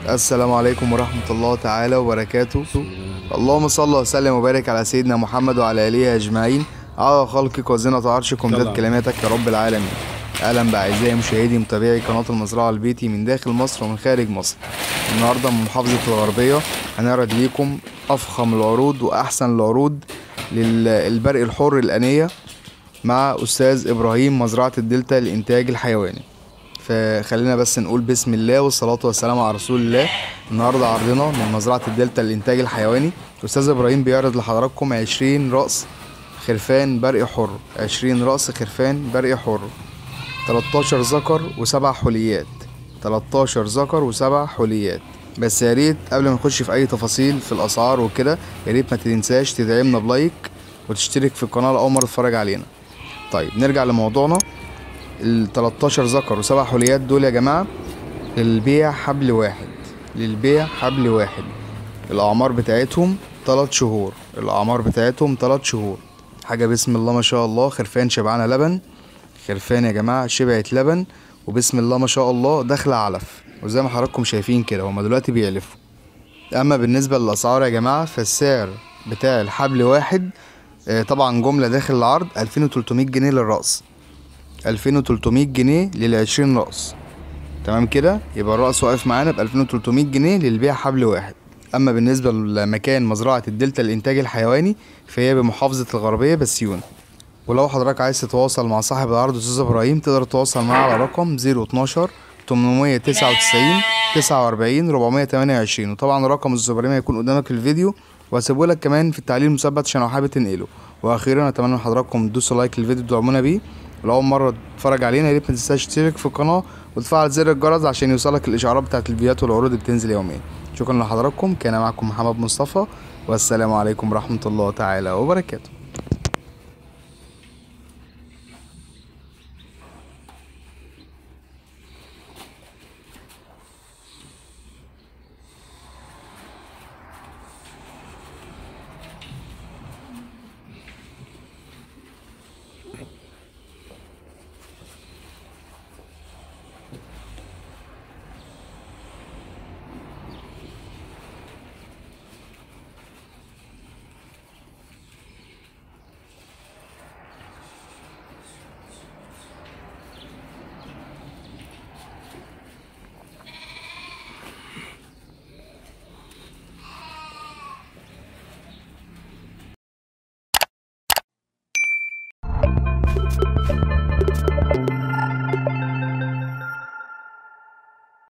السلام عليكم ورحمة الله تعالى وبركاته اللهم صل وسلم وبارك على سيدنا محمد وعلى آله أجمعين على خلقك وزنة عرشك وامداد طبعا. كلماتك يا رب العالمين أهلا بأعزائي مشاهدي متابعي قناة المزرعة البيتي من داخل مصر ومن خارج مصر النهاردة من محافظة الغربية هنعرض ليكم أفخم العروض وأحسن العروض للبرق الحر الأنية مع أستاذ إبراهيم مزرعة الدلتا للإنتاج الحيواني فخلينا بس نقول بسم الله والصلاة والسلام على رسول الله النهاردة عرضنا من مزرعة الدلتا للإنتاج الحيواني أستاذ إبراهيم بيعرض لحضراتكم عشرين رأس خرفان برق حر عشرين رأس خرفان برق حر 13 ذكر وسبع حليات 13 ذكر وسبع حليات بس يا ريت قبل ما نخش في اي تفاصيل في الاسعار وكده يا ريت ما تنساش تدعمنا بلايك وتشترك في القناه لو اول مره تتفرج علينا طيب نرجع لموضوعنا ال 13 ذكر وسبع حليات دول يا جماعه للبيع حبل واحد للبيع حبل واحد الاعمار بتاعتهم 3 شهور الاعمار بتاعتهم 3 شهور حاجه بسم الله ما شاء الله خرفان شبعانه لبن خرفان يا جماعه شبعت لبن وبسم الله ما شاء الله داخله علف وزي ما حضراتكم شايفين كده هما دلوقتي بيعلفوا اما بالنسبه للاسعار يا جماعه فالسعر بتاع الحبل واحد آه، طبعا جمله داخل العرض 2300 جنيه للراس 2300 جنيه لل20 راس تمام كده يبقى الراس واقف معانا ب 2300 جنيه للبيع حبل واحد اما بالنسبه لمكان مزرعه الدلتا للانتاج الحيواني فهي بمحافظه الغربيه بسيون ولو حضرتك عايز تتواصل مع صاحب العرض استاذ ابراهيم تقدر تتواصل معاه على رقم 012 899 49 428 وطبعا رقم استاذ ابراهيم هيكون قدامك في الفيديو وهسيبه لك كمان في التعليق المثبت عشان لو حابب تنقله واخيرا اتمنى من حضراتكم تدوسوا لايك للفيديو تدعمونا بيه ولو اول مره تتفرج علينا يا ريت ما تنساش تشترك في القناه وتفعل زر الجرس عشان يوصلك الاشعارات بتاعت الفيديوهات والعروض اللي بتنزل يوميا شكرا لحضراتكم كان معكم محمد مصطفى والسلام عليكم ورحمه الله تعالى وبركاته